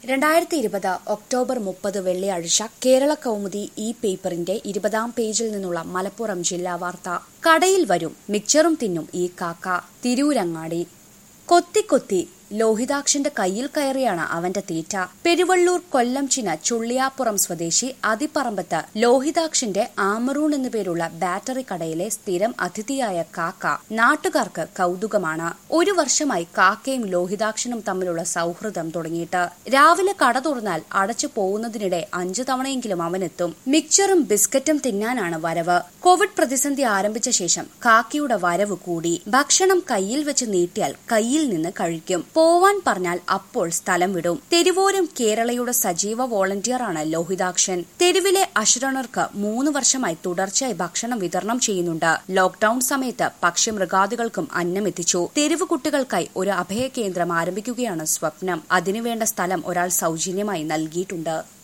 രണ്ടായിരത്തി ഇരുപത് ഒക്ടോബർ മുപ്പത് വെള്ളിയാഴ്ച കേരള കൗമുദി ഈ പേപ്പറിന്റെ ഇരുപതാം പേജിൽ നിന്നുള്ള മലപ്പുറം ജില്ലാ വാർത്ത കടയിൽ വരും മിക്സറും തിന്നും ഈ കാക്ക തിരൂരങ്ങാടി കൊത്തി കൊത്തി ലോഹിതാക്ഷന്റെ കയ്യിൽ കയറിയാണ് അവന്റെ തീറ്റ പെരുവള്ളൂർ കൊല്ലം ചിന ചുള്ളിയാപ്പുറം സ്വദേശി അതിപ്പറമ്പത്ത് ലോഹിതാക്ഷന്റെ ആമറൂൺ എന്നു പേരുള്ള ബാറ്ററി കടയിലെ സ്ഥിരം അതിഥിയായ കാക്ക നാട്ടുകാർക്ക് കൗതുകമാണ് ഒരു വർഷമായി കാക്കയും ലോഹിതാക്ഷനും തമ്മിലുള്ള സൗഹൃദം തുടങ്ങിയിട്ട് രാവിലെ കട തുറന്നാൽ അടച്ചു പോകുന്നതിനിടെ അഞ്ചു തവണയെങ്കിലും അവനെത്തും മിക്സറും ബിസ്ക്കറ്റും തിന്നാനാണ് വരവ് കോവിഡ് പ്രതിസന്ധി ആരംഭിച്ച ശേഷം കാക്കയുടെ വരവ് കൂടി ഭക്ഷണം കയ്യിൽ വെച്ച് നീട്ടിയാൽ കയ്യിൽ നിന്ന് കഴിക്കും പോവാൻ പറഞ്ഞാൽ അപ്പോൾ സ്ഥലം വിടും തെരുവോരം കേരളയുടെ സജീവ വോളണ്ടിയറാണ് ലോഹിതാക്ഷൻ തെരുവിലെ അശരണർക്ക് മൂന്ന് വർഷമായി തുടർച്ചയായി ഭക്ഷണം വിതരണം ചെയ്യുന്നുണ്ട് ലോക്ഡൌൺ സമയത്ത് പക്ഷിമൃഗാദികൾക്കും അന്നം എത്തിച്ചു തെരുവ് കുട്ടികൾക്കായി ഒരു അഭയ കേന്ദ്രം ആരംഭിക്കുകയാണ് സ്വപ്നം അതിനുവേണ്ട സ്ഥലം ഒരാൾ സൗജന്യമായി നൽകിയിട്ടുണ്ട്